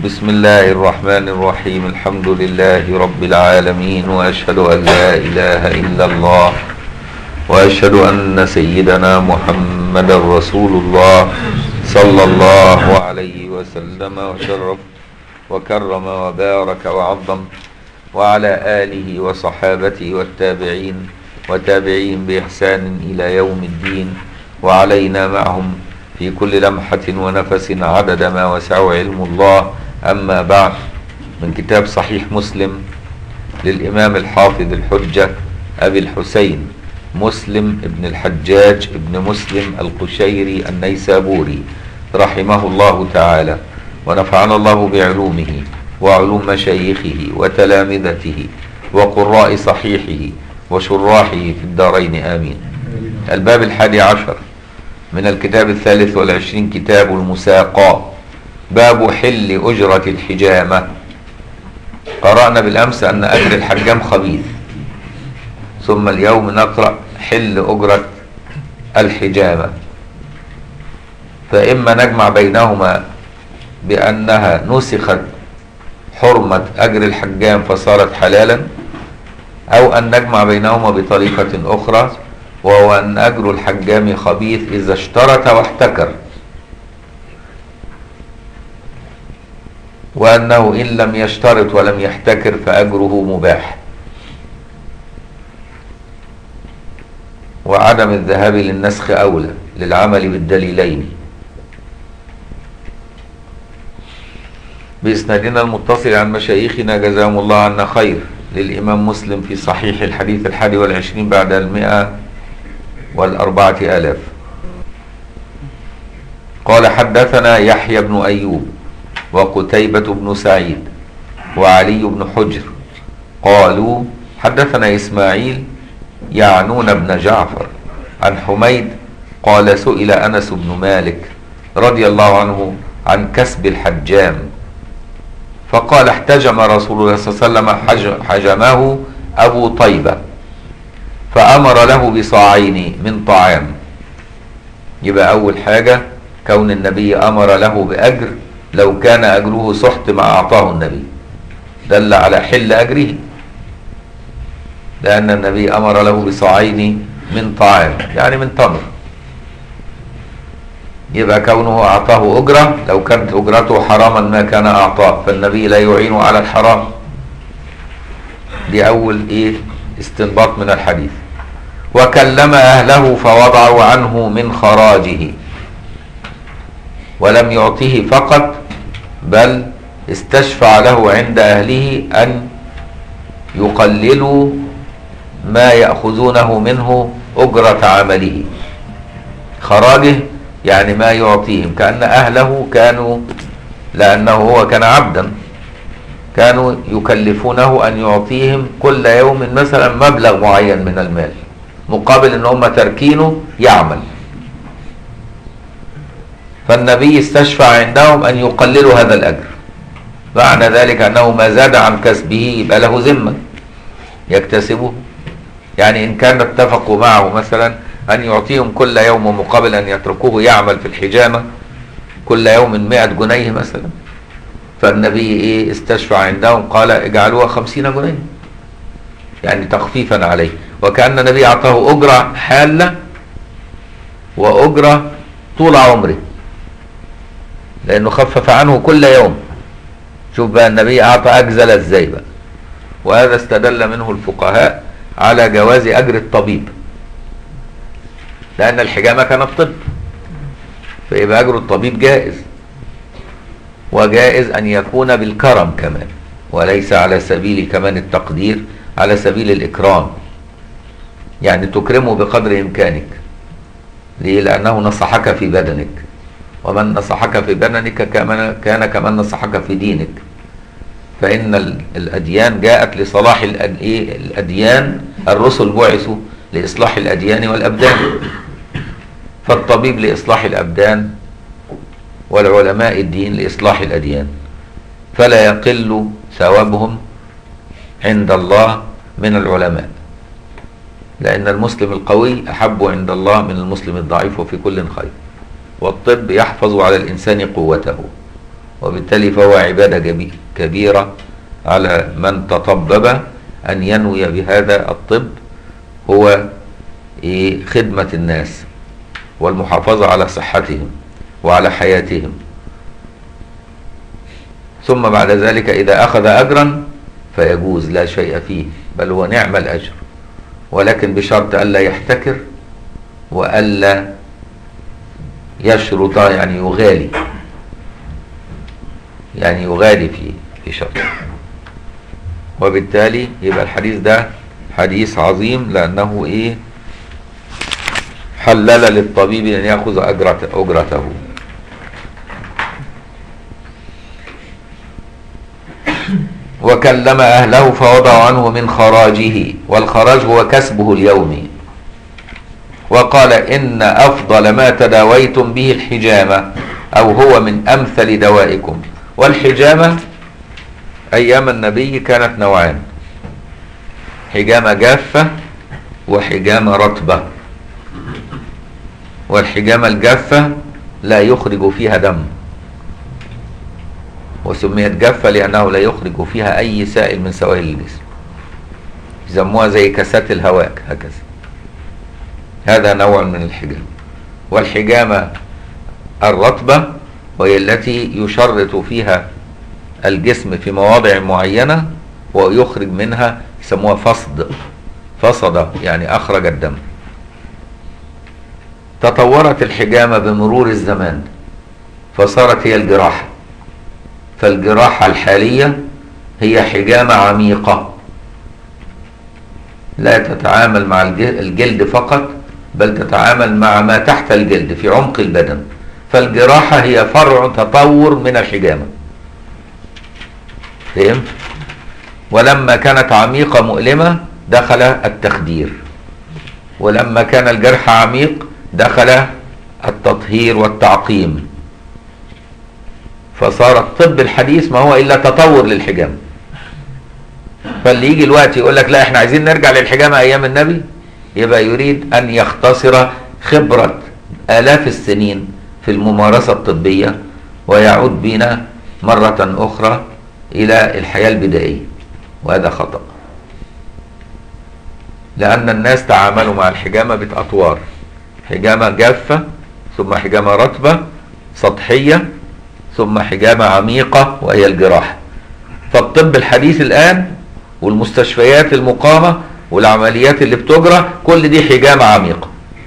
بسم الله الرحمن الرحيم الحمد لله رب العالمين واشهد ان لا اله الا الله واشهد ان سيدنا محمدا رسول الله صلى الله عليه وسلم وشرف وكرم وبارك وعظم وعلى اله وصحابته والتابعين وتابعين باحسان الى يوم الدين وعلينا معهم في كل لمحه ونفس عدد ما وسعه علم الله أما بعد من كتاب صحيح مسلم للإمام الحافظ الحجة أبي الحسين مسلم ابن الحجاج ابن مسلم القشيري النيسابوري رحمه الله تعالى ونفعنا الله بعلومه وعلوم مشايخه وتلامذته وقراء صحيحه وشراحه في الدارين آمين الباب الحادي عشر من الكتاب الثالث والعشرين كتاب المساقات باب حل أجرة الحجامة قرأنا بالأمس أن أجر الحجام خبيث ثم اليوم نقرأ حل أجرة الحجامة فإما نجمع بينهما بأنها نسخت حرمة أجر الحجام فصارت حلالا أو أن نجمع بينهما بطريقة أخرى وهو أن أجر الحجام خبيث إذا اشترط واحتكر وأنه إن لم يشترط ولم يحتكر فأجره مباح وعدم الذهاب للنسخ أولى للعمل بالدليلين بإسنادنا المتصل عن مشايخنا جزاهم الله عنا خير للإمام مسلم في صحيح الحديث الحادي والعشرين بعد المئة والأربعة آلاف قال حدثنا يحيى بن أيوب وقتيبة بن سعيد وعلي بن حجر قالوا حدثنا إسماعيل يعنون بن جعفر عن حميد قال سئل أنس بن مالك رضي الله عنه عن كسب الحجام فقال احتجم رسول الله صلى الله عليه وسلم حجمه أبو طيبة فأمر له بصاعين من طعام يبقى أول حاجة كون النبي أمر له بأجر لو كان أجره سحت ما أعطاه النبي دل على حل أجره لأن النبي أمر له بصاعين من طعام يعني من تمر يبقى كونه أعطاه أجرة لو كانت أجرته حراما ما كان أعطاه فالنبي لا يعين على الحرام دي أول إيه استنباط من الحديث وكلم أهله فوضعوا عنه من خراجه ولم يعطه فقط بل استشفع له عند أهله أن يقللوا ما يأخذونه منه أجرة عمله خراجه يعني ما يعطيهم كأن أهله كانوا لأنه هو كان عبدا كانوا يكلفونه أن يعطيهم كل يوم مثلا مبلغ معين من المال مقابل أن هم تركينه يعمل فالنبي استشفع عندهم أن يقللوا هذا الأجر معنى ذلك أنه ما زاد عن كسبه يبقى له ذمة يكتسبه يعني إن كان اتفقوا معه مثلا أن يعطيهم كل يوم مقابل أن يتركوه يعمل في الحجامة كل يوم مئة جنيه مثلا فالنبي إيه استشفع عندهم قال اجعلوها خمسين جنيه يعني تخفيفا عليه وكأن النبي أعطاه أجرة حالة وأجرة طول عمره لأنه خفف عنه كل يوم شوف بقى النبي أعطى أجزل إزاي بقى وهذا استدل منه الفقهاء على جواز أجر الطبيب لأن الحجامة كانت طب فيبقى أجر الطبيب جائز وجائز أن يكون بالكرم كمان وليس على سبيل كمان التقدير على سبيل الإكرام يعني تكرمه بقدر إمكانك ليه لأنه نصحك في بدنك ومن نصحك في بدنك كمان كان كمن نصحك في دينك فإن الأديان جاءت لصلاح الأديان الرسل بعثوا لإصلاح الأديان والأبدان فالطبيب لإصلاح الأبدان والعلماء الدين لإصلاح الأديان فلا يقل ثوابهم عند الله من العلماء لأن المسلم القوي أحب عند الله من المسلم الضعيف وفي كل خير والطب يحفظ على الإنسان قوته وبالتالي فهو عبادة جبي- كبيرة على من تطبب أن ينوي بهذا الطب هو إيه خدمة الناس والمحافظة على صحتهم وعلى حياتهم ثم بعد ذلك إذا أخذ أجرا فيجوز لا شيء فيه بل هو نعم الأجر ولكن بشرط ألا يحتكر وألا يشرط يعني يغالي يعني يغالي في في شرط وبالتالي يبقى الحديث ده حديث عظيم لأنه إيه حلل للطبيب أن يأخذ أجرته, أجرته وكلم أهله فوضعوا عنه من خراجه والخراج هو كسبه اليومي وقال إن أفضل ما تداويتم به الحجامة أو هو من أمثل دوائكم والحجامة أيام النبي كانت نوعان حجامة جافة وحجامة رطبة والحجامة الجافة لا يخرج فيها دم وسميت جافة لأنه لا يخرج فيها أي سائل من سوائل الجسم يسموها زي كاسات الهواء هكذا هذا نوع من الحجامة والحجامة الرطبة وهي التي يشرط فيها الجسم في مواضع معينة ويخرج منها يسموها فصد فصد يعني أخرج الدم تطورت الحجامة بمرور الزمان فصارت هي الجراحة فالجراحة الحالية هي حجامة عميقة لا تتعامل مع الج- الجلد فقط بل تتعامل مع ما تحت الجلد في عمق البدن فالجراحة هي فرع تطور من الحجامة فهمت؟ ولما كانت عميقة مؤلمة دخل التخدير ولما كان الجرح عميق دخل التطهير والتعقيم فصار الطب الحديث ما هو الا تطور للحجامه فاللي يجي الوقت يقول لك لا احنا عايزين نرجع للحجامه ايام النبي يبقى يريد ان يختصر خبره الاف السنين في الممارسه الطبيه ويعود بنا مره اخرى الى الحياه البدائيه وهذا خطا لان الناس تعاملوا مع الحجامه باطوار حجامه جافه ثم حجامه رطبه سطحيه ثم حجامة عميقة وهي الجراحة فالطب الحديث الآن والمستشفيات المقامة والعمليات اللي بتجرى كل دي حجامة عميقة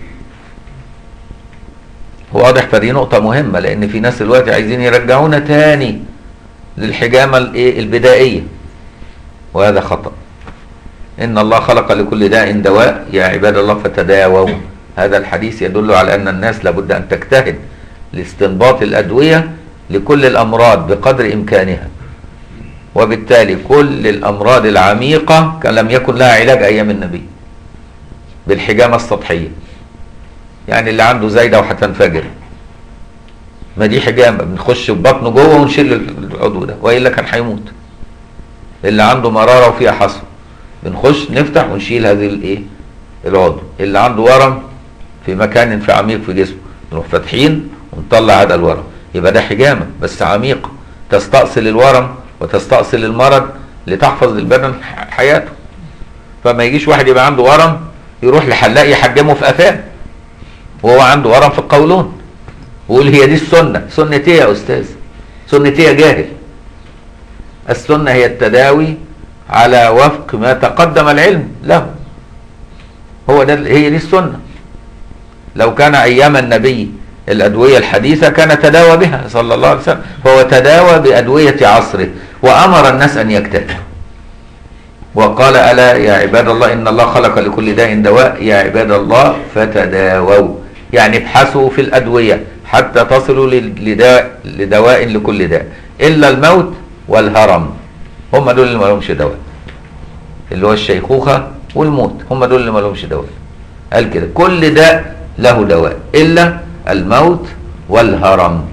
واضح فدي نقطة مهمة لأن في ناس دلوقتي عايزين يرجعونا تاني للحجامة الإيه؟ البدائية وهذا خطأ إن الله خلق لكل داء دواء يا عباد الله فتداووا هذا الحديث يدل على أن الناس لابد أن تجتهد لاستنباط الأدوية لكل الأمراض بقدر إمكانها وبالتالي كل الأمراض العميقة كان لم يكن لها علاج أيام النبي بالحجامة السطحية يعني اللي عنده زايدة وهتنفجر ما دي حجامة بنخش ببطنه جوه ونشيل العضو ده وإلا كان هيموت اللي عنده مرارة وفيها حصوة بنخش نفتح ونشيل هذه الايه العضو اللي عنده ورم في مكان في عميق في جسمه نروح فاتحين ونطلع هذا الورم يبقى ده حجامة بس عميقة تستأصل الورم وتستأصل المرض لتحفظ البدن حياته فما يجيش واحد يبقى عنده ورم يروح لحلاق يحجمه في قفاه وهو عنده ورم في القولون ويقول هي دي السنة سنة ايه يا أستاذ سنة ايه يا جاهل السنة هي التداوي على وفق ما تقدم العلم له هو ده هي دي السنة لو كان أيام النبي الأدوية الحديثة كان تداوى بها صلى الله عليه وسلم فهو تداوى بأدوية عصره وأمر الناس أن يجتهدوا وقال ألا يا عباد الله إن الله خلق لكل داء دواء يا عباد الله فتداووا يعني ابحثوا في الأدوية حتى تصلوا لداء لدواء لكل داء إلا الموت والهرم هم دول اللي ما لهمش دواء اللي هو الشيخوخة والموت هم دول اللي ما لهمش دواء قال كده كل داء له دواء إلا الموت والهرم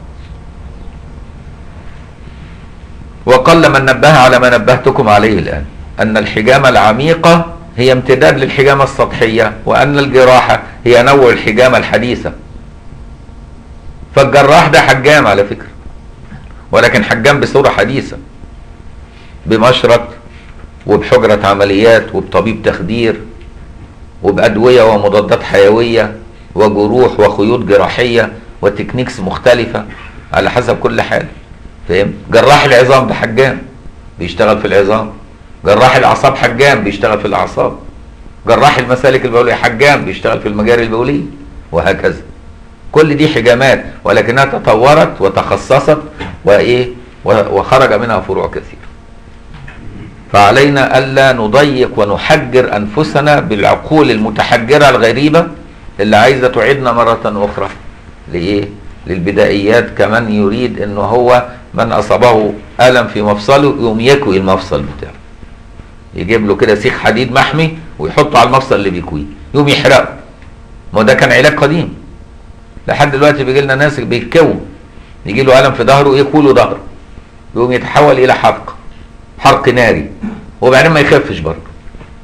وقل من نبه على ما نبهتكم عليه الآن أن الحجامة العميقة هي امتداد للحجامة السطحية وأن الجراحة هي نوع الحجامة الحديثة فالجراح ده حجام على فكرة ولكن حجام بصورة حديثة بمشرط وبحجرة عمليات وبطبيب تخدير وبأدوية ومضادات حيوية وجروح وخيوط جراحية وتكنيكس مختلفة على حسب كل حالة فاهم جراح العظام ده حجام بيشتغل في العظام جراح الاعصاب حجام بيشتغل في الاعصاب جراح المسالك البوليه حجام بيشتغل في المجاري البوليه وهكذا كل دي حجامات ولكنها تطورت وتخصصت وايه وخرج منها فروع كثيره فعلينا الا نضيق ونحجر انفسنا بالعقول المتحجره الغريبه اللي عايزه تعيدنا مره اخرى لايه للبدائيات كمن يريد ان هو من اصابه الم في مفصله يقوم يكوي المفصل بتاعه يجيب له كده سيخ حديد محمي ويحطه على المفصل اللي بيكويه يقوم يحرقه ما ده كان علاج قديم لحد دلوقتي بيجي لنا ناس بيتكووا يجي له الم في ظهره يكوي له ظهره يقوم يتحول الى حرق حرق ناري وبعدين ما يخفش برضه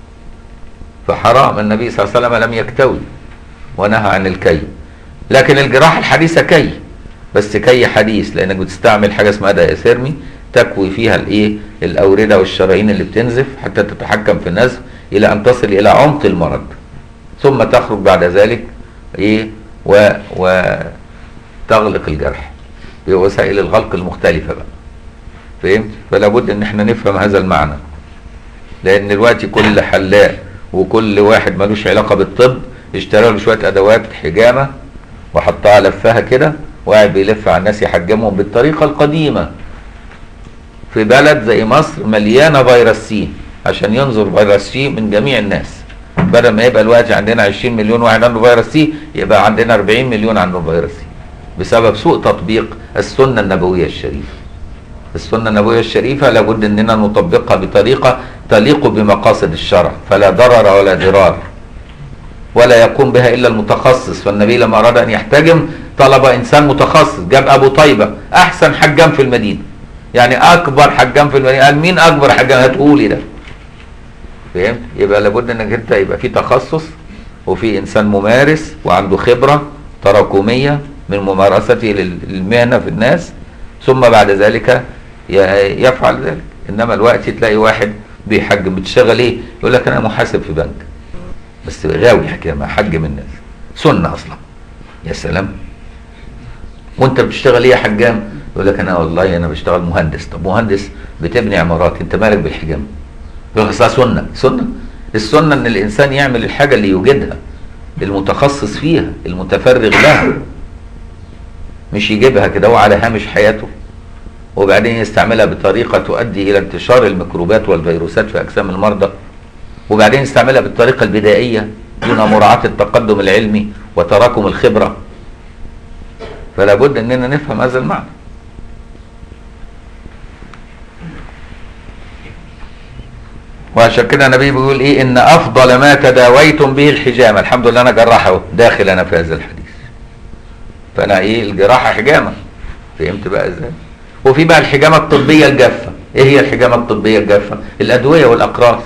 فحرام النبي صلى الله عليه وسلم لم يكتوي ونهى عن الكي لكن الجراحه الحديثه كي بس كي حديث لانك بتستعمل حاجه اسمها دايسيرمي تكوي فيها الايه الاورده والشرايين اللي بتنزف حتى تتحكم في النزف الى ان تصل الى عمق المرض ثم تخرج بعد ذلك ايه و وتغلق الجرح بوسائل الغلق المختلفه بقى فهمت فلا بد ان احنا نفهم هذا المعنى لان دلوقتي كل حلاق وكل واحد ملوش علاقه بالطب اشترى له شويه ادوات حجامه وحطها لفها كده وقاعد بيلف على الناس يحجمهم بالطريقه القديمه في بلد زي مصر مليانه فيروس سي عشان ينظر فيروس سي من جميع الناس بدل ما يبقى دلوقتي عندنا 20 مليون واحد عنده فيروس سي يبقى عندنا 40 مليون عنده فيروس سي بسبب سوء تطبيق السنه النبويه الشريفه السنه النبويه الشريفه لابد اننا نطبقها بطريقه تليق بمقاصد الشرع فلا ضرر ولا ضرار ولا يقوم بها الا المتخصص فالنبي لما اراد ان يحتجم طلب انسان متخصص جاب ابو طيبه احسن حجام في المدينه يعني اكبر حجام في المدينه قال مين اكبر حجام هتقولي ده فهمت يبقى لابد انك انت يبقى في تخصص وفي انسان ممارس وعنده خبره تراكميه من ممارسته للمهنه في الناس ثم بعد ذلك يفعل ذلك انما الوقت تلاقي واحد بيحجم بتشتغل ايه يقول لك انا محاسب في بنك بس غاوي حكايه حجم الناس سنه اصلا يا سلام وانت بتشتغل ايه يا حجام يقول لك انا والله انا بشتغل مهندس طب مهندس بتبني عمارات انت مالك بالحجام يقول لك سنه سنه السنه ان الانسان يعمل الحاجه اللي يوجدها المتخصص فيها المتفرغ لها مش يجيبها كده وعلى هامش حياته وبعدين يستعملها بطريقة تؤدي إلى انتشار الميكروبات والفيروسات في أجسام المرضى وبعدين يستعملها بالطريقة البدائية دون مراعاة التقدم العلمي وتراكم الخبرة فلا بد أننا نفهم هذا المعنى وعشان كده النبي بيقول ايه ان افضل ما تداويتم به الحجامه الحمد لله انا جراح اهو داخل انا في هذا الحديث فانا ايه الجراحه حجامه فهمت بقى ازاي وفي بقى الحجامه الطبيه الجافه ايه هي الحجامه الطبيه الجافه الادويه والاقراص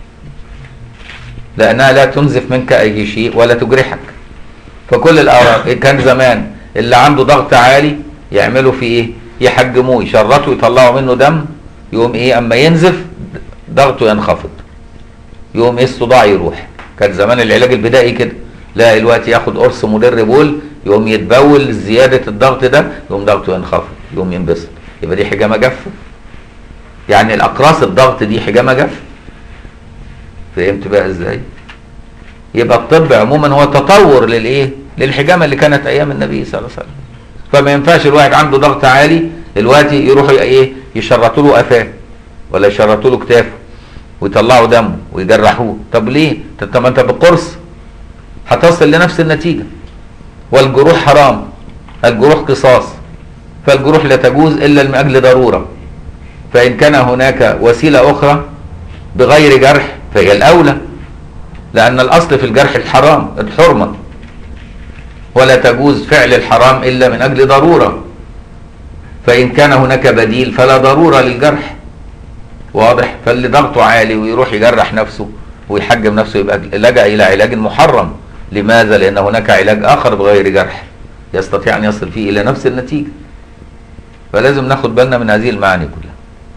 لانها لا تنزف منك اي شيء ولا تجرحك فكل الاوراق كان زمان اللي عنده ضغط عالي يعملوا فيه ايه يحجموه يشرطوا يطلعوا منه دم يقوم ايه اما ينزف ضغطه ينخفض يقوم ايه الصداع يروح كان زمان العلاج البدائي كده لا دلوقتي ياخد قرص مدر بول يقوم يتبول زياده الضغط ده يقوم ضغطه ينخفض يقوم ينبسط يبقى دي حجامه جافه يعني الاقراص الضغط دي حجامه جافه فهمت بقى ازاي يبقى الطب عموما هو تطور للايه للحجامه اللي كانت ايام النبي صلى الله عليه وسلم فما ينفعش الواحد عنده ضغط عالي دلوقتي يروحوا ايه يشرطوا له قفاه ولا يشرطوا له كتافه ويطلعوا دمه ويجرحوه طب ليه طب ما انت بقرص هتصل لنفس النتيجه والجروح حرام الجروح قصاص فالجروح لا تجوز الا من اجل ضروره فان كان هناك وسيله اخرى بغير جرح فهي الاولى لان الاصل في الجرح الحرام الحرمه ولا تجوز فعل الحرام الا من اجل ضروره فان كان هناك بديل فلا ضروره للجرح واضح فاللي ضغطه عالي ويروح يجرح نفسه ويحجم نفسه يبقى لجأ الى علاج محرم لماذا لان هناك علاج اخر بغير جرح يستطيع ان يصل فيه الى نفس النتيجه فلازم ناخد بالنا من هذه المعاني كلها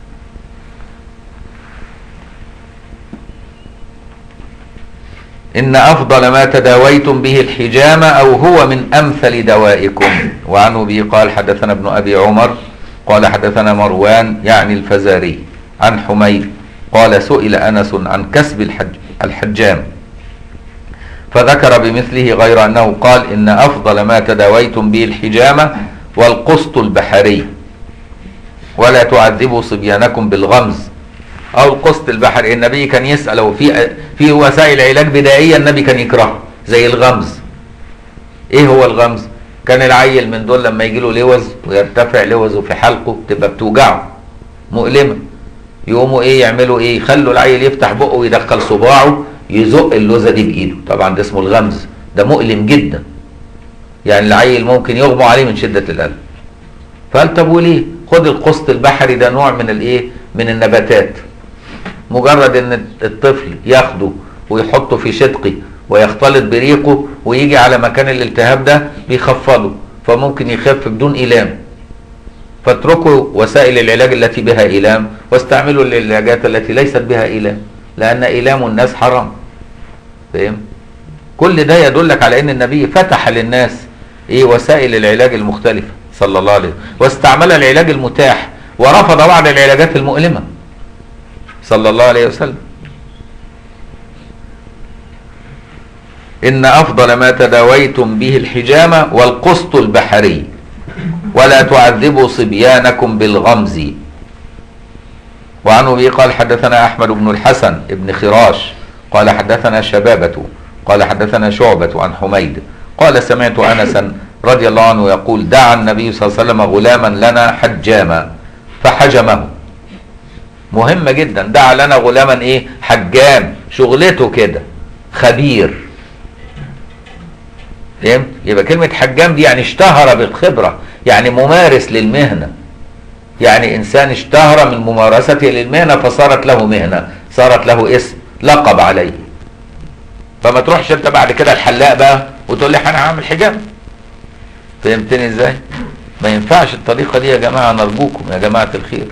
إن أفضل ما تداويتم به الحجامة أو هو من أمثل دوائكم وعنه به قال حدثنا ابن أبي عمر قال حدثنا مروان يعني الفزاري عن حميد قال سئل أنس عن كسب الحج الحجام فذكر بمثله غير أنه قال إن أفضل ما تداويتم به الحجامة والقسط البحري ولا تعذبوا صبيانكم بالغمز أو القسط البحري النبي كان يسأل وفي في وسائل علاج بدائية النبي كان يكرهها زي الغمز إيه هو الغمز؟ كان العيل من دول لما يجي له لوز ويرتفع لوزه في حلقه تبقى بتوجعه مؤلمة يقوموا ايه يعملوا ايه يخلوا العيل يفتح بقه ويدخل صباعه يزق اللوزه دي بايده طبعا ده اسمه الغمز ده مؤلم جدا يعني العيل ممكن يغمى عليه من شده الالم فقال طب وليه خد القسط البحري ده نوع من الايه من النباتات مجرد ان الطفل ياخده ويحطه في شدقه ويختلط بريقه ويجي على مكان الالتهاب ده بيخفضه فممكن يخف بدون ايلام فاتركوا وسائل العلاج التي بها ايلام واستعملوا العلاجات التي ليست بها ايلام لان ايلام الناس حرام فاهم كل ده يدلك على ان النبي فتح للناس ايه وسائل العلاج المختلفه صلى الله عليه وسلم واستعمل العلاج المتاح ورفض بعض العلاجات المؤلمه صلى الله عليه وسلم إن أفضل ما تداويتم به الحجامة والقسط البحري ولا تعذبوا صبيانكم بالغمز وعن أبي قال حدثنا أحمد بن الحسن بن خراش قال حدثنا شبابة قال حدثنا شعبة عن حميد قال سمعت أنسا رضي الله عنه يقول دعا النبي صلى الله عليه وسلم غلاما لنا حجاما فحجمه مهمة جدا دعا لنا غلاما ايه حجام شغلته كده خبير فهمت يبقى كلمة حجام دي يعني اشتهر بالخبرة يعني ممارس للمهنة يعني انسان اشتهر من ممارسته للمهنة فصارت له مهنة صارت له اسم لقب عليه فما تروحش انت بعد كده الحلاق بقى وتقول لي انا هعمل حجاب فهمتني ازاي ما ينفعش الطريقة دي يا جماعة نرجوكم يا جماعة الخير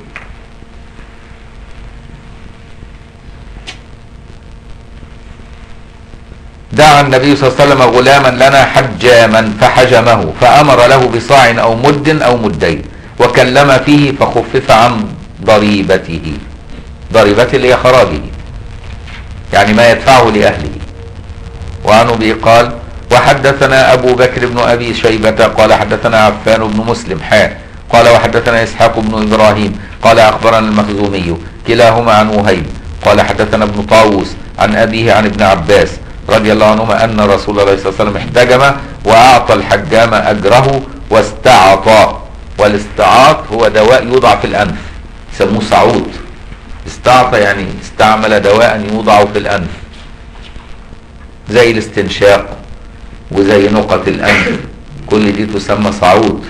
دعا النبي صلى الله عليه وسلم غلاما لنا حجاما فحجمه فأمر له بصاع أو مد أو مدين وكلم فيه فخفف عن ضريبته ضريبته اللي هي خراجه يعني ما يدفعه لأهله وعن أبي قال وحدثنا أبو بكر بن أبي شيبة قال حدثنا عفان بن مسلم حاء قال وحدثنا إسحاق بن إبراهيم قال أخبرنا المخزومي كلاهما عن وهيب قال حدثنا ابن طاووس عن أبيه عن ابن عباس رضي الله عنهما أن رسول الله صلى الله عليه وسلم احتجم وأعطى الحجام أجره واستعطى والاستعاط هو دواء يوضع في الأنف يسموه صعود استعطى يعني استعمل دواء يوضع في الأنف زي الاستنشاق وزي نقط الأنف كل دي تسمى صعود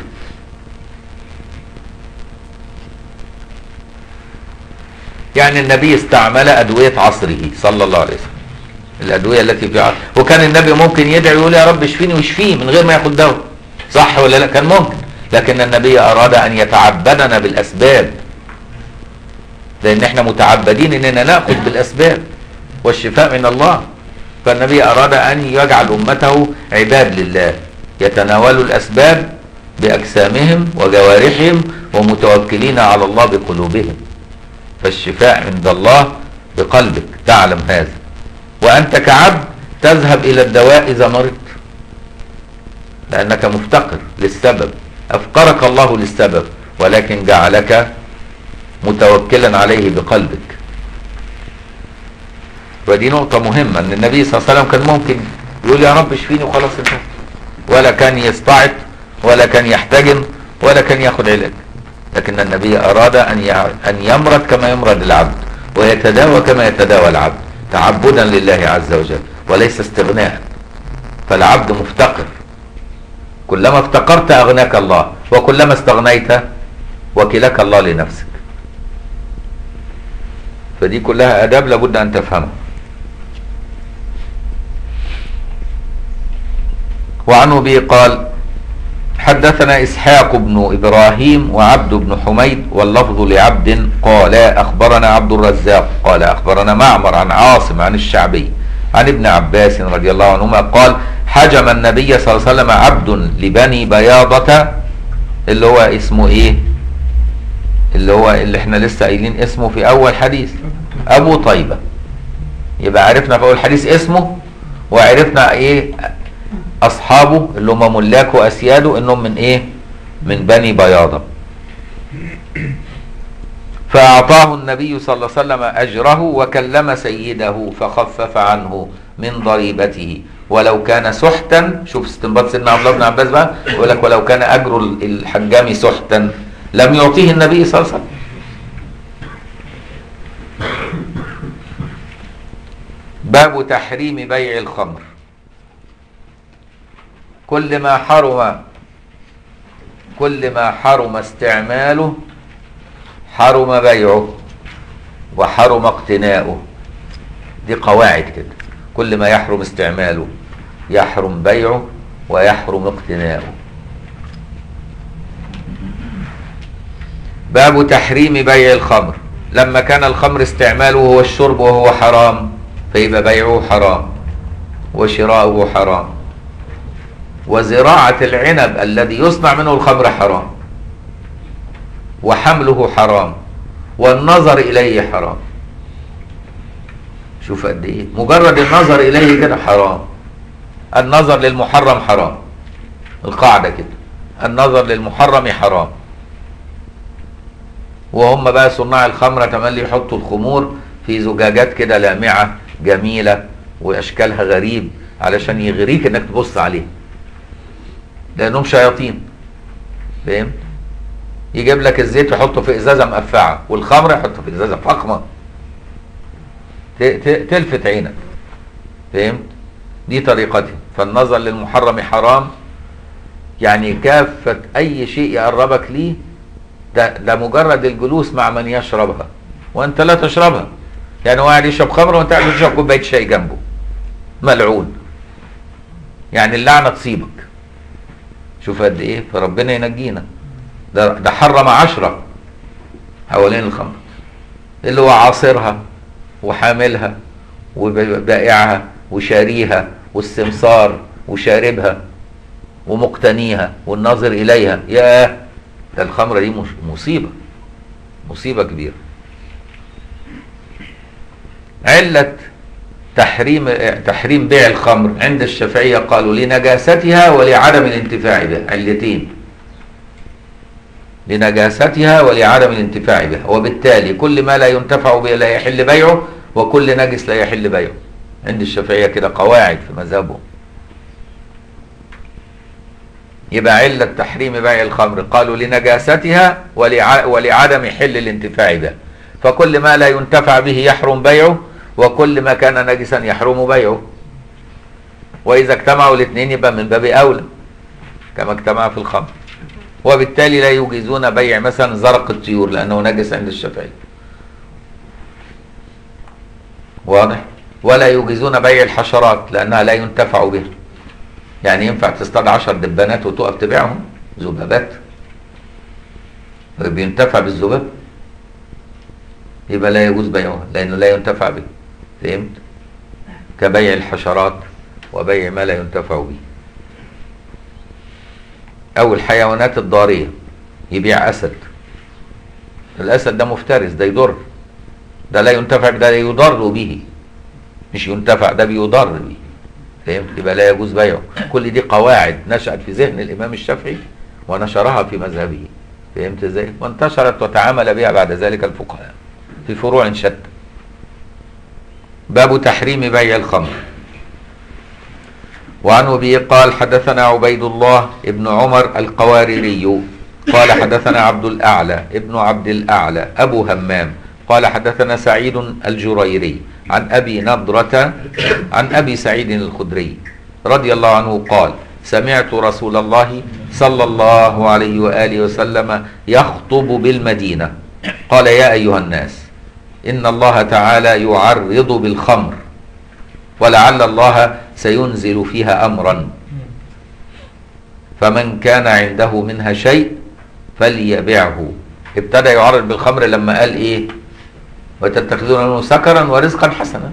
يعني النبي استعمل أدوية عصره صلى الله عليه وسلم الادويه التي في عصر وكان النبي ممكن يدعي يقول يا رب اشفيني واشفيه من غير ما ياخد دواء صح ولا لا كان ممكن لكن النبي اراد ان يتعبدنا بالاسباب لان احنا متعبدين اننا ناخذ بالاسباب والشفاء من الله فالنبي اراد ان يجعل امته عباد لله يتناولوا الاسباب باجسامهم وجوارحهم ومتوكلين على الله بقلوبهم فالشفاء عند الله بقلبك تعلم هذا وأنت كعبد تذهب إلى الدواء إذا مرضت لأنك مفتقر للسبب أفقرك الله للسبب ولكن جعلك متوكلا عليه بقلبك ودي نقطة مهمة أن النبي صلى الله عليه وسلم كان ممكن يقول يا رب اشفيني وخلاص انتهى ولا كان يستعط ولا كان يحتجم ولا كان ياخد علاج لكن النبي أراد أن أن يمرض كما يمرض العبد ويتداوى كما يتداوى العبد تعبدا لله عز وجل وليس استغناء فالعبد مفتقر كلما افتقرت اغناك الله وكلما استغنيت وكلك الله لنفسك فدي كلها اداب لابد ان تفهمها وعن ابي قال حدثنا إسحاق بن إبراهيم وعبد بن حميد واللفظ لعبد قال أخبرنا عبد الرزاق قال أخبرنا معمر عن عاصم عن الشعبي عن ابن عباس رضي الله عنهما قال حجم النبي صلى الله عليه وسلم عبد لبني بياضة اللي هو اسمه ايه اللي هو اللي احنا لسه قايلين اسمه في اول حديث ابو طيبة يبقى عرفنا في اول حديث اسمه وعرفنا ايه اصحابه اللي هم ملاك واسياده انهم من ايه من بني بياضة فاعطاه النبي صلى الله عليه وسلم اجره وكلم سيده فخفف عنه من ضريبته ولو كان سحتا شوف استنباط سيدنا عبد الله بن عباس بقى يقول لك ولو كان اجر الحجام سحتا لم يعطيه النبي صلى الله عليه وسلم باب تحريم بيع الخمر كل ما حرم كل ما حرم استعماله حرم بيعه وحرم اقتناؤه دي قواعد كده كل ما يحرم استعماله يحرم بيعه ويحرم اقتناؤه باب تحريم بيع الخمر لما كان الخمر استعماله هو الشرب وهو حرام فيبقى بيعه حرام وشراؤه حرام وزراعة العنب الذي يصنع منه الخمر حرام وحمله حرام والنظر إليه حرام شوف قد ايه مجرد النظر إليه كده حرام النظر للمحرم حرام القاعدة كده النظر للمحرم حرام وهم بقى صناع الخمرة تملي يحطوا الخمور في زجاجات كده لامعة جميلة واشكالها غريب علشان يغريك انك تبص عليه لانهم شياطين فهمت يجيب لك الزيت يحطه في ازازه مقفعه والخمر يحطه في ازازه فخمه تلفت عينك فهمت دي طريقتهم فالنظر للمحرم حرام يعني كافة أي شيء يقربك ليه ده, ده مجرد الجلوس مع من يشربها وأنت لا تشربها يعني هو قاعد يشرب خمر وأنت قاعد تشرب كوباية شاي جنبه ملعون يعني اللعنة تصيبك شوف قد إيه فربنا ينجينا ده, ده حرم عشرة حوالين الخمر اللي هو عاصرها وحاملها وبائعها وشاريها والسمسار وشاربها ومقتنيها والناظر اليها ياه ده الخمره دي مش مصيبه مصيبه كبيره علة تحريم تحريم بيع الخمر عند الشافعية قالوا لنجاستها ولعدم الانتفاع بها علتين لنجاستها ولعدم الانتفاع بها وبالتالي كل ما لا ينتفع به لا يحل بيعه وكل نجس لا يحل بيعه عند الشافعية كده قواعد في مذهبهم يبقى علة تحريم بيع الخمر قالوا لنجاستها ولع... ولعدم حل الانتفاع بها فكل ما لا ينتفع به يحرم بيعه وكل ما كان نجسا يحرم بيعه وإذا اجتمعوا الاثنين يبقى من باب أولى كما اجتمع في الخمر وبالتالي لا يجيزون بيع مثلا زرق الطيور لأنه نجس عند الشافعي واضح ولا يجيزون بيع الحشرات لأنها لا ينتفع بها يعني ينفع تصطاد عشر دبانات وتقف تبيعهم ذبابات بينتفع بالذباب يبقى لا يجوز بيعها لأنه لا ينتفع به فهمت كبيع الحشرات وبيع ما لا ينتفع به أو الحيوانات الضارية يبيع أسد الأسد ده مفترس ده يضر ده لا ينتفع ده لا يضر به مش ينتفع ده بيضر به فهمت يبقى لا يجوز بيعه كل دي قواعد نشأت في ذهن الإمام الشافعي ونشرها في مذهبه فهمت ازاي وانتشرت وتعامل بها بعد ذلك الفقهاء في فروع شتى باب تحريم بيع الخمر وعن ابي قال حدثنا عبيد الله ابن عمر القواريري قال حدثنا عبد الاعلى ابن عبد الاعلى ابو همام قال حدثنا سعيد الجريري عن ابي نضرة عن ابي سعيد الخدري رضي الله عنه قال سمعت رسول الله صلى الله عليه واله وسلم يخطب بالمدينه قال يا ايها الناس ان الله تعالى يعرض بالخمر ولعل الله سينزل فيها امرا فمن كان عنده منها شيء فليبعه ابتدى يعرض بالخمر لما قال ايه وتتخذون منه سكرا ورزقا حسنا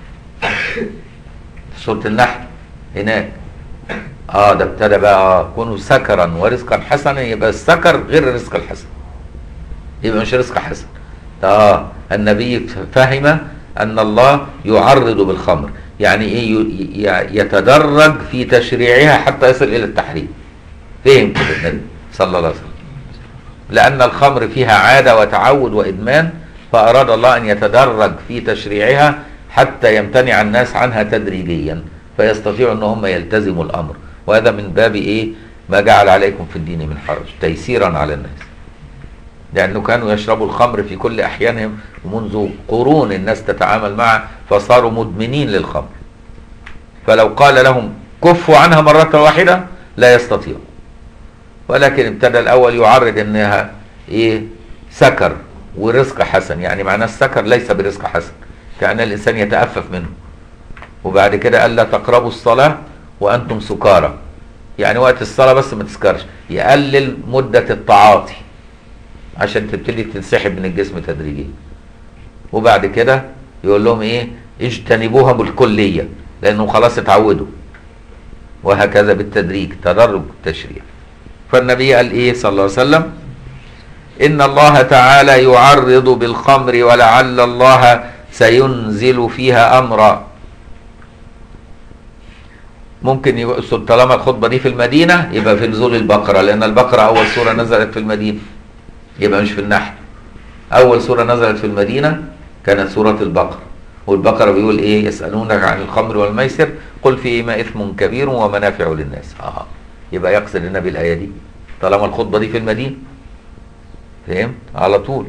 في سورة النحل هناك اه ده ابتدى بقى كونوا سكرا ورزقا حسنا يبقى السكر غير الرزق الحسن يبقى مش رزق حسن اه النبي فهم ان الله يعرض بالخمر يعني ايه ي- ي- يتدرج في تشريعها حتى يصل الى التحريم فهم كده النبي صلى الله عليه وسلم لان الخمر فيها عاده وتعود وادمان فاراد الله ان يتدرج في تشريعها حتى يمتنع الناس عنها تدريجيا فيستطيعوا ان هم يلتزموا الامر وهذا من باب ايه ما جعل عليكم في الدين من حرج تيسيرا على الناس لأنه كانوا يشربوا الخمر في كل أحيانهم ومنذ قرون الناس تتعامل معه فصاروا مدمنين للخمر فلو قال لهم كفوا عنها مرة واحدة لا يستطيعوا ولكن ابتدى الأول يعرض أنها إيه سكر ورزق حسن يعني معناه السكر ليس برزق حسن كأن الإنسان يتأفف منه وبعد كده قال لا تقربوا الصلاة وأنتم سكارى يعني وقت الصلاة بس ما تسكرش يقلل مدة التعاطي عشان تبتدي تنسحب من الجسم تدريجيا وبعد كده يقول لهم ايه اجتنبوها بالكليه لانهم خلاص اتعودوا وهكذا بالتدريج تدرج التشريع فالنبي قال ايه صلى الله عليه وسلم ان الله تعالى يعرض بالخمر ولعل الله سينزل فيها امرا ممكن يقصد طالما الخطبه دي في المدينه يبقى في نزول البقره لان البقره اول سوره نزلت في المدينه يبقى مش في النحل اول سوره نزلت في المدينه كانت سوره البقره والبقره بيقول ايه يسالونك عن الخمر والميسر قل فيهما اثم كبير ومنافع للناس اه يبقى يقصد النبي الايه دي طالما الخطبه دي في المدينه فهمت على طول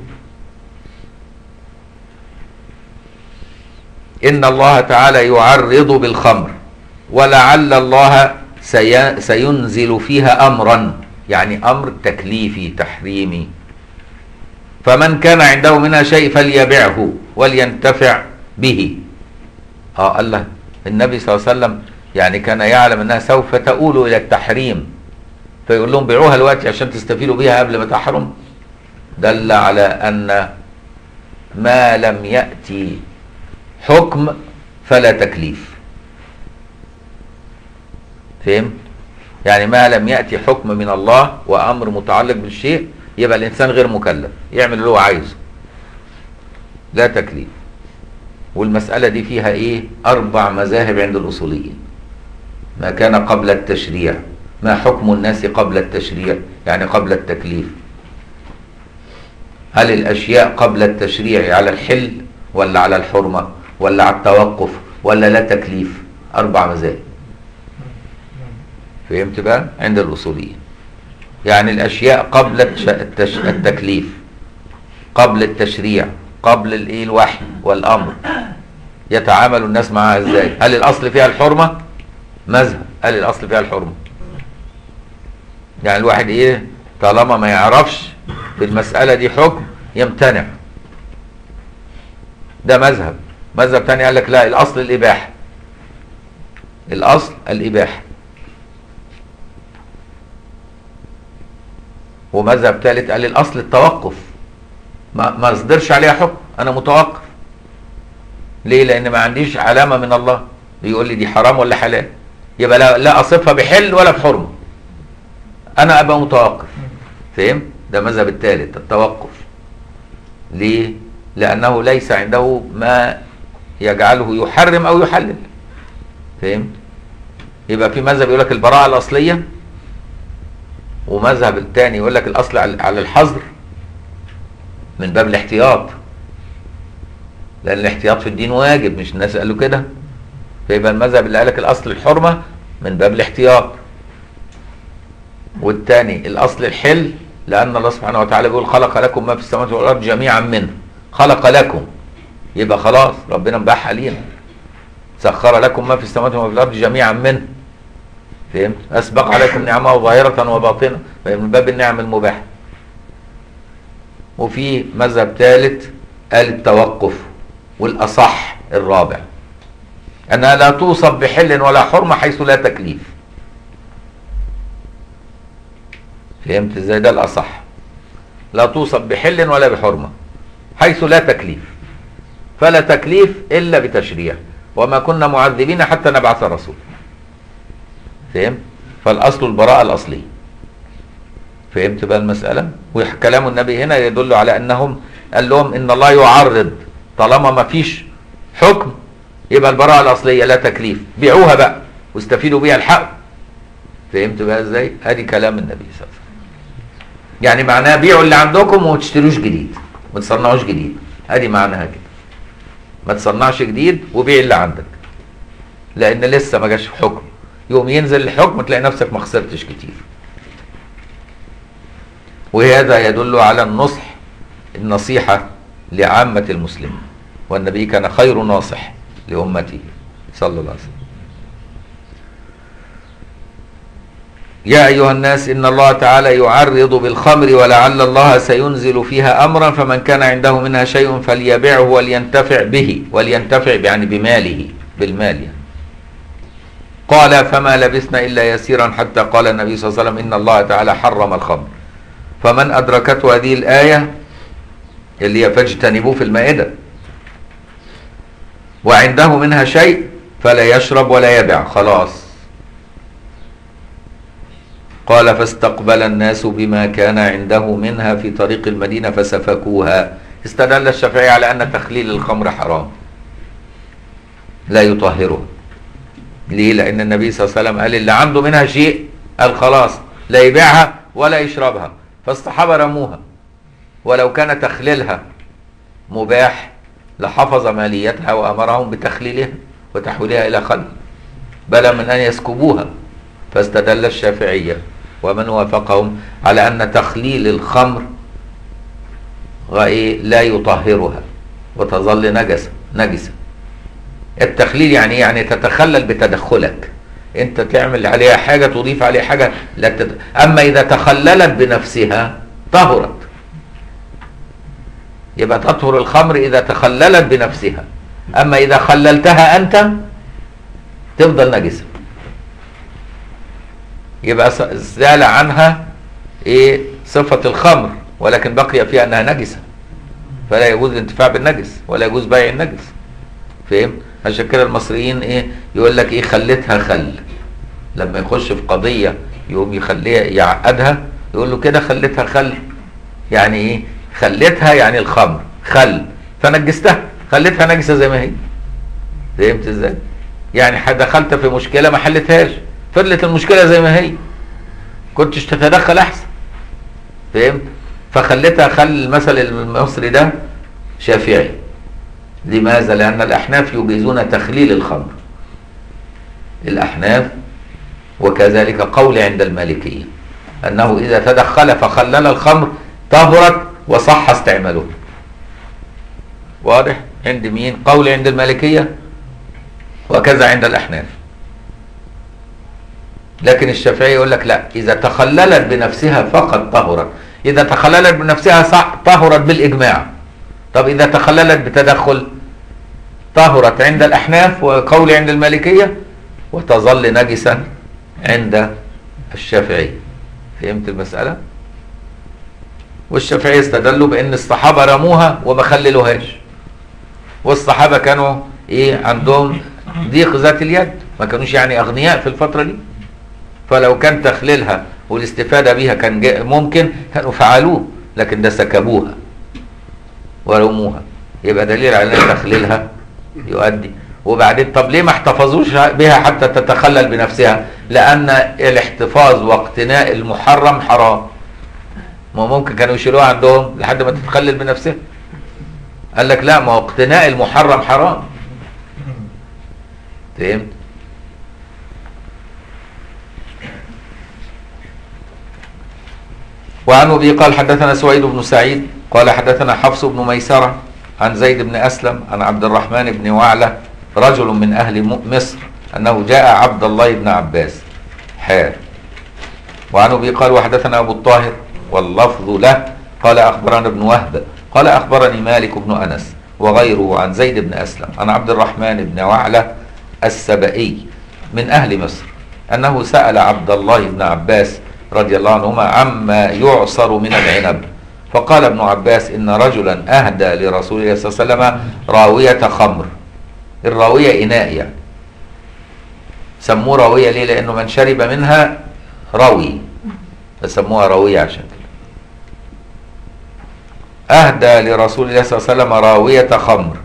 ان الله تعالى يعرض بالخمر ولعل الله سي سينزل فيها امرا يعني امر تكليفي تحريمي فمن كان عنده منها شيء فليبعه ولينتفع به اه قال له النبي صلى الله عليه وسلم يعني كان يعلم انها سوف تؤول الى التحريم فيقول لهم بيعوها دلوقتي عشان تستفيدوا بيها قبل ما تحرم دل على ان ما لم ياتي حكم فلا تكليف فهمت يعني ما لم ياتي حكم من الله وامر متعلق بالشيء يبقى الانسان غير مكلف يعمل اللي هو عايزه لا تكليف والمساله دي فيها ايه اربع مذاهب عند الاصوليين ما كان قبل التشريع ما حكم الناس قبل التشريع يعني قبل التكليف هل الاشياء قبل التشريع على الحل ولا على الحرمه ولا على التوقف ولا لا تكليف اربع مذاهب فهمت بقى عند الاصوليين يعني الاشياء قبل التش... التش... التكليف قبل التشريع قبل الايه الوحي والامر يتعامل الناس معها ازاي هل الاصل فيها الحرمه مذهب هل الاصل فيها الحرمه يعني الواحد ايه طالما ما يعرفش في المساله دي حكم يمتنع ده مذهب مذهب تاني قال لك لا الاصل الاباحه الاصل الاباحه ومذهب ثالث قال الاصل التوقف ما ما اصدرش عليها حكم انا متوقف ليه لان ما عنديش علامه من الله يقول لي دي حرام ولا حلال يبقى لا, لا اصفها بحل ولا بحرمه انا ابقى متوقف فهم ده المذهب الثالث التوقف ليه لانه ليس عنده ما يجعله يحرم او يحلل فهمت يبقى في مذهب يقول لك البراءه الاصليه ومذهب الثاني يقول لك الاصل على الحظر من باب الاحتياط لان الاحتياط في الدين واجب مش الناس قالوا كده فيبقى المذهب اللي قال لك الاصل الحرمه من باب الاحتياط والثاني الاصل الحل لان الله سبحانه وتعالى بيقول خلق لكم ما في السماوات والارض جميعا منه خلق لكم يبقى خلاص ربنا مباح علينا سخر لكم ما في السماوات وما في الارض جميعا منه فهمت اسبق عليكم نعمه ظاهره وباطنه من باب النعم المباحه وفي مذهب ثالث قال التوقف والاصح الرابع انها لا توصف بحل ولا حرمه حيث لا تكليف فهمت ازاي ده الاصح لا توصف بحل ولا بحرمه حيث لا تكليف فلا تكليف الا بتشريع وما كنا معذبين حتى نبعث رسول فهمت فالاصل البراءه الاصليه فهمت بقى المساله وكلام النبي هنا يدل على انهم قال لهم ان الله يعرض طالما ما فيش حكم يبقى البراءه الاصليه لا تكليف بيعوها بقى واستفيدوا بيها الحق فهمت بقى ازاي ادي كلام النبي صلى الله عليه وسلم يعني معناها بيعوا اللي عندكم وما تشتروش جديد ما تصنعوش جديد ادي معناها كده ما تصنعش جديد وبيع اللي عندك لان لسه ما جاش حكم يوم ينزل الحكم تلاقي نفسك ما خسرتش كتير وهذا يدل على النصح النصيحة لعامة المسلمين والنبي كان خير ناصح لأمته صلى الله عليه وسلم يا أيها الناس إن الله تعالى يعرض بالخمر ولعل الله سينزل فيها أمرا فمن كان عنده منها شيء فليبعه ولينتفع به ولينتفع يعني بماله بالمال يعني. قال فما لبثنا إلا يسيرا حتى قال النبي صلى الله عليه وسلم إن الله تعالى حرم الخمر فمن أدركته هذه الآية اللي هي فاجتنبوه في المائدة وعنده منها شيء فلا يشرب ولا يبع خلاص قال فاستقبل الناس بما كان عنده منها في طريق المدينة فسفكوها استدل الشافعي على أن تخليل الخمر حرام لا يطهرها ليه لأن النبي صلى الله عليه وسلم قال اللي عنده منها شيء قال خلاص لا يبيعها ولا يشربها فالصحابة رموها ولو كان تخليلها مباح لحفظ ماليتها وأمرهم بتخليلها وتحويلها إلى خل بل من أن يسكبوها فاستدل الشافعية ومن وافقهم على أن تخليل الخمر لا يطهرها وتظل نجسة نجسة التخليل يعني يعني تتخلل بتدخلك انت تعمل عليها حاجة تضيف عليها حاجة لا تت... اما اذا تخللت بنفسها طهرت يبقى تطهر الخمر اذا تخللت بنفسها اما اذا خللتها انت تفضل نجسة يبقى زال عنها ايه صفة الخمر ولكن بقي فيها انها نجسة فلا يجوز الانتفاع بالنجس ولا يجوز بيع النجس فهمت عشان كده المصريين ايه يقول لك ايه خليتها خل لما يخش في قضيه يقوم يخليها يعقدها يقول له كده خليتها خل يعني ايه خليتها يعني الخمر خل فنجستها خليتها نجسه زي ما هي فهمت ازاي يعني دخلت في مشكله ما حلتهاش فضلت المشكله زي ما هي كنتش تتدخل احسن فهمت فخليتها خل المثل المصري ده شافعي لماذا؟ لأن الأحناف يجيزون تخليل الخمر الأحناف وكذلك قول عند المالكية أنه إذا تدخل فخلل الخمر طهرت وصح استعماله واضح؟ عند مين؟ قول عند المالكية وكذا عند الأحناف لكن الشافعي يقول لك لا إذا تخللت بنفسها فقط طهرت إذا تخللت بنفسها صح طهرت بالإجماع طب إذا تخللت بتدخل طهرت عند الأحناف وقول عند المالكية وتظل نجسا عند الشافعي فهمت المسألة؟ والشافعية استدلوا بأن الصحابة رموها وما خللوهاش والصحابة كانوا إيه عندهم ضيق ذات اليد ما كانوش يعني أغنياء في الفترة دي فلو كان تخليلها والاستفادة بها كان ممكن كانوا فعلوه لكن ده سكبوها ورموها يبقى دليل على ان تخليلها يؤدي وبعدين طب ليه ما احتفظوش بها حتى تتخلل بنفسها لان الاحتفاظ واقتناء المحرم حرام ما ممكن كانوا يشيلوها عندهم لحد ما تتخلل بنفسها قال لك لا ما هو اقتناء المحرم حرام فهمت وعن ابي قال حدثنا سويد بن سعيد قال حدثنا حفص بن ميسرة عن زيد بن أسلم عن عبد الرحمن بن وعلة رجل من أهل مصر أنه جاء عبد الله بن عباس حار وعن أبي قال وحدثنا أبو الطاهر واللفظ له قال أخبرنا ابن وهب قال أخبرني مالك بن أنس وغيره عن زيد بن أسلم عن عبد الرحمن بن وعلة السبئي من أهل مصر أنه سأل عبد الله بن عباس رضي الله عنهما عما يعصر من العنب فقال ابن عباس إن رجلا أهدى لرسول الله صلى الله عليه وسلم راوية خمر الراوية إناء يعني سموه راوية ليه لأنه من شرب منها روي فسموها راوية عشان كده أهدى لرسول الله صلى الله عليه وسلم راوية خمر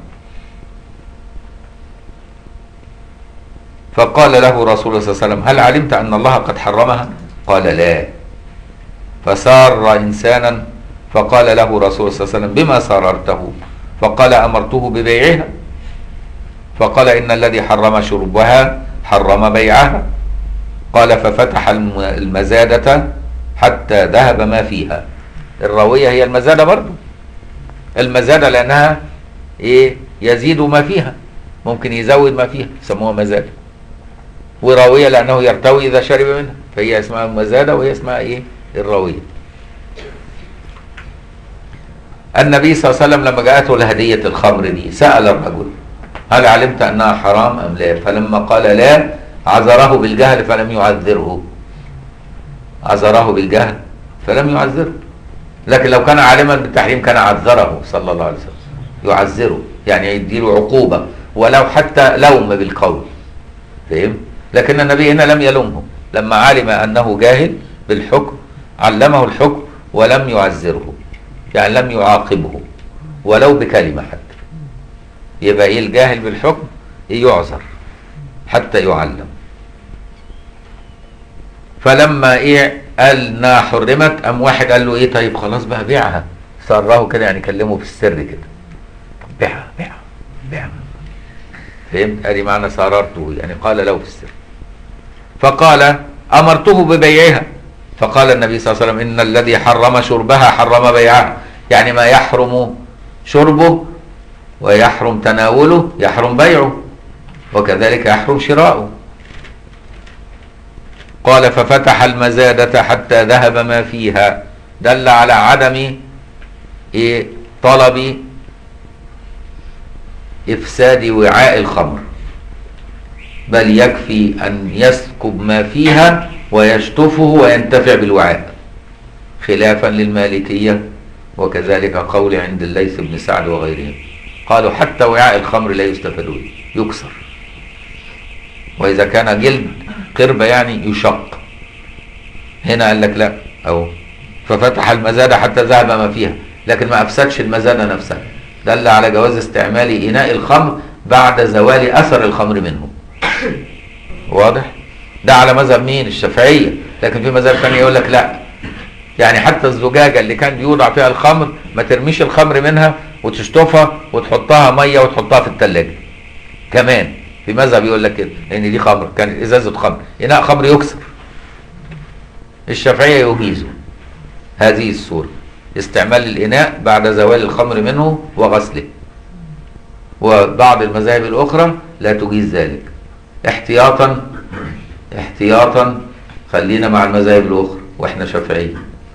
فقال له رسول الله صلى الله عليه وسلم هل علمت أن الله قد حرمها قال لا فسار إنسانا فقال له رسول الله صلى الله عليه وسلم بما سررته فقال أمرته ببيعها فقال إن الذي حرم شربها حرم بيعها قال ففتح الم- المزادة حتى ذهب ما فيها الراوية هي المزادة برضو المزادة لأنها إيه يزيد ما فيها ممكن يزود ما فيها يسموها مزادة وراوية لأنه يرتوي إذا شرب منها فهي اسمها المزادة وهي اسمها إيه الراوية النبي صلى الله عليه وسلم لما جاءته الهدية الخمر دي سأل الرجل هل علمت أنها حرام أم لا فلما قال لا عذره بالجهل فلم يعذره عذره بالجهل فلم يعذره لكن لو كان عالما بالتحريم كان عذره صلى الله عليه وسلم يعذره يعني يديله عقوبة ولو حتى لوم بالقول فهم لكن النبي هنا لم يلومه لما علم أنه جاهل بالحكم علمه الحكم ولم يعذره يعني لم يعاقبه ولو بكلمة حتى يبقى ايه الجاهل بالحكم يعذر حتى يعلم فلما ايه قال انها حرمت قام واحد قال له ايه طيب خلاص بقى بيعها سره كده يعني كلمه في السر كده بيعها بيعها بيعها فهمت ادي معنى سررته يعني قال له في السر فقال امرته ببيعها فقال النبي صلى الله عليه وسلم ان الذي حرم شربها حرم بيعها يعني ما يحرم شربه ويحرم تناوله يحرم بيعه وكذلك يحرم شراؤه قال ففتح المزادة حتى ذهب ما فيها دل على عدم إيه طلب إفساد وعاء الخمر بل يكفي أن يسكب ما فيها ويشطفه وينتفع بالوعاء خلافا للمالكية وكذلك قول عند الليث بن سعد وغيرهم قالوا حتى وعاء الخمر لا يستفاد به يكسر وإذا كان جلد قربة يعني يشق هنا قال لك لا أو ففتح المزادة حتى ذهب ما فيها لكن ما أفسدش المزادة نفسها دل على جواز استعمال إناء الخمر بعد زوال أثر الخمر منه واضح ده على مذهب مين الشافعية لكن في مذهب ثاني يقول لك لا يعني حتى الزجاجة اللي كان بيوضع فيها الخمر ما ترميش الخمر منها وتشطفها وتحطها مية وتحطها في التلاجة كمان في مذهب يقول لك كده لان دي خمر كانت ازازة خمر اناء خمر يكسر الشافعية يجيزه هذه الصورة استعمال الاناء بعد زوال الخمر منه وغسله وبعض المذاهب الاخرى لا تجيز ذلك احتياطا احتياطا خلينا مع المذاهب الاخرى واحنا شافعيه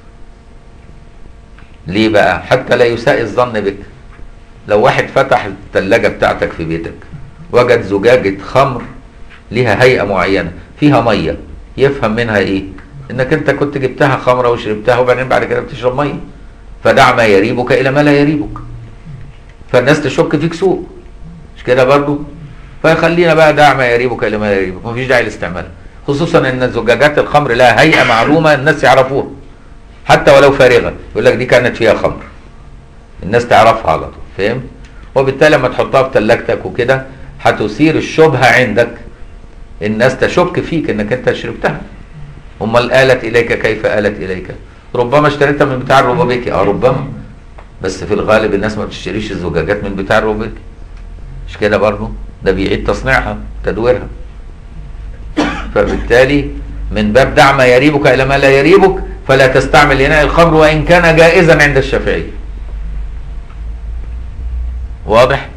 ليه بقى حتى لا يساء الظن بك لو واحد فتح الثلاجة بتاعتك في بيتك وجد زجاجة خمر ليها هيئة معينة فيها مية يفهم منها ايه انك انت كنت جبتها خمرة وشربتها وبعدين بعد كده بتشرب مية فدع ما يريبك الى ما لا يريبك فالناس تشك فيك سوء مش كده برضو فخلينا بقى دع ما يريبك الى ما لا يريبك مفيش داعي لاستعمالها خصوصا ان زجاجات الخمر لها هيئة معلومة الناس يعرفوها حتى ولو فارغة يقول لك دي كانت فيها خمر الناس تعرفها على طول فاهم وبالتالي لما تحطها في ثلاجتك وكده هتثير الشبهة عندك الناس تشك فيك انك انت شربتها امال آلت اليك كيف آلت اليك ربما اشتريتها من بتاع الروبابيكي اه ربما بس في الغالب الناس ما بتشتريش الزجاجات من بتاع الروبابيكي مش كده برضه ده بيعيد تصنيعها تدويرها فبالتالي من باب دع ما يريبك الى ما لا يريبك فلا تستعمل اناء الخمر وان كان جائزا عند الشافعيه واضح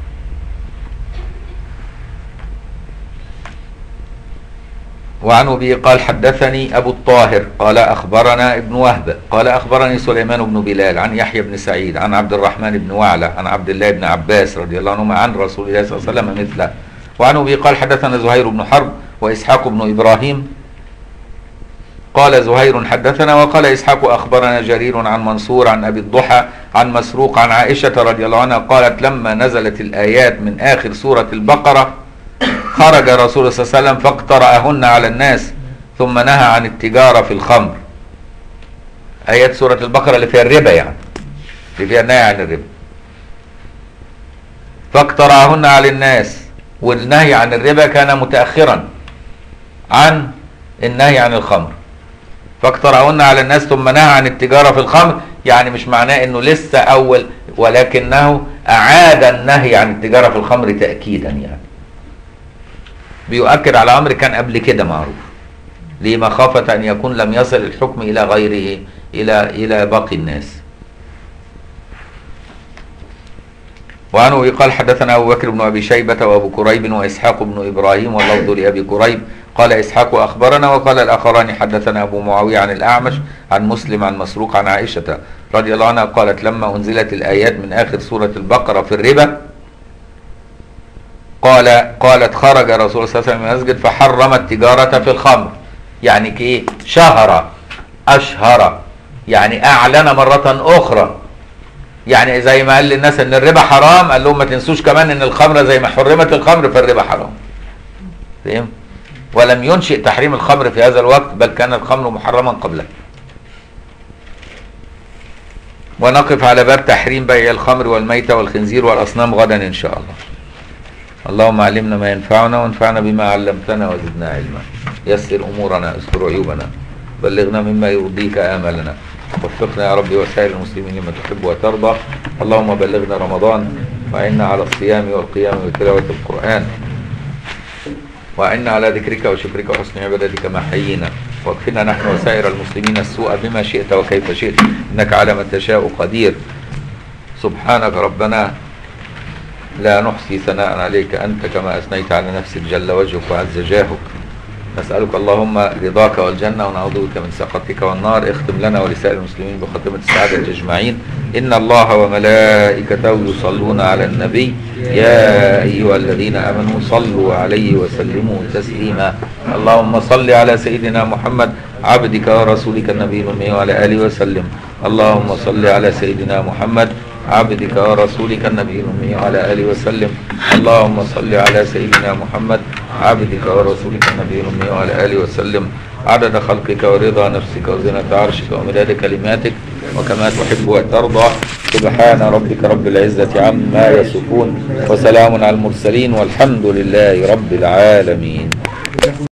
وعن ابي قال حدثني ابو الطاهر قال اخبرنا ابن وهب قال اخبرني سليمان بن بلال عن يحيى بن سعيد عن عبد الرحمن بن وعلى عن عبد الله بن عباس رضي الله عنهما عن رسول الله صلى الله عليه وسلم مثله وعن ابي قال حدثنا زهير بن حرب واسحاق بن ابراهيم قال زهير حدثنا وقال إسحاق أخبرنا جرير عن منصور عن أبي الضحى عن مسروق عن عائشة رضي الله عنها قالت لما نزلت الآيات من آخر سورة البقرة خرج رسول الله صلى الله عليه وسلم فاقترأهن على الناس ثم نهى عن التجارة في الخمر آيات سورة البقرة اللي فيها الربا يعني اللي فيها النهي عن الربا فاقترأهن على الناس والنهي عن الربا كان متأخرا عن النهي عن الخمر فاقترأهن على الناس ثم نهى عن التجارة في الخمر يعني مش معناه انه لسه اول ولكنه اعاد النهي عن التجارة في الخمر تأكيدا يعني بيؤكد على امر كان قبل كده معروف ليه مخافة ان يكون لم يصل الحكم الى غيره الى الى باقي الناس وعنه قال حدثنا ابو بكر بن ابي شيبه وابو كريب واسحاق بن ابراهيم واللفظ لابي كريب قال اسحاق اخبرنا وقال الاخران حدثنا ابو معاويه عن الاعمش عن مسلم عن مسروق عن عائشه رضي الله عنها قالت لما انزلت الايات من اخر سوره البقره في الربا قال قالت خرج رسول الله صلى الله عليه وسلم من المسجد فحرم التجاره في الخمر يعني كي شهر اشهر يعني اعلن مره اخرى يعني زي ما قال للناس ان الربا حرام قال لهم ما تنسوش كمان ان الخمر زي ما حرمت الخمر فالربا حرام فهم ولم ينشئ تحريم الخمر في هذا الوقت بل كان الخمر محرما قبله ونقف على باب تحريم بيع الخمر والميتة والخنزير والأصنام غدا إن شاء الله اللهم علمنا ما ينفعنا وانفعنا بما علمتنا وزدنا علما يسر أمورنا استر عيوبنا بلغنا مما يرضيك آملنا وفقنا يا رب وسائر المسلمين لما تحب وترضى اللهم بلغنا رمضان وعنا على الصيام والقيام وتلاوة القرآن وعنا على ذكرك وشكرك وحسن عبادتك ما حيينا واكفنا نحن وسائر المسلمين السوء بما شئت وكيف شئت انك على ما تشاء قدير سبحانك ربنا لا نحصي ثناء عليك انت كما اثنيت على نفسك جل وجهك وعز جاهك نسألك اللهم رضاك والجنة ونعوذ بك من سخطك والنار اختم لنا ولسائر المسلمين بخاتمة السعادة أجمعين إن الله وملائكته يصلون على النبي يا أيها الذين آمنوا صلوا عليه وسلموا تسليما اللهم صل على سيدنا محمد عبدك ورسولك النبي الأمي وعلى آله وسلم اللهم صل على سيدنا محمد عبدك ورسولك النبي الأمي وعلى آله وسلم اللهم صل على سيدنا محمد عبدك ورسولك النبي الأمي وعلى آله وسلم عدد خلقك ورضا نفسك وزنة عرشك ومداد كلماتك وكما تحب وترضى سبحان ربك رب العزة عما يصفون وسلام على المرسلين والحمد لله رب العالمين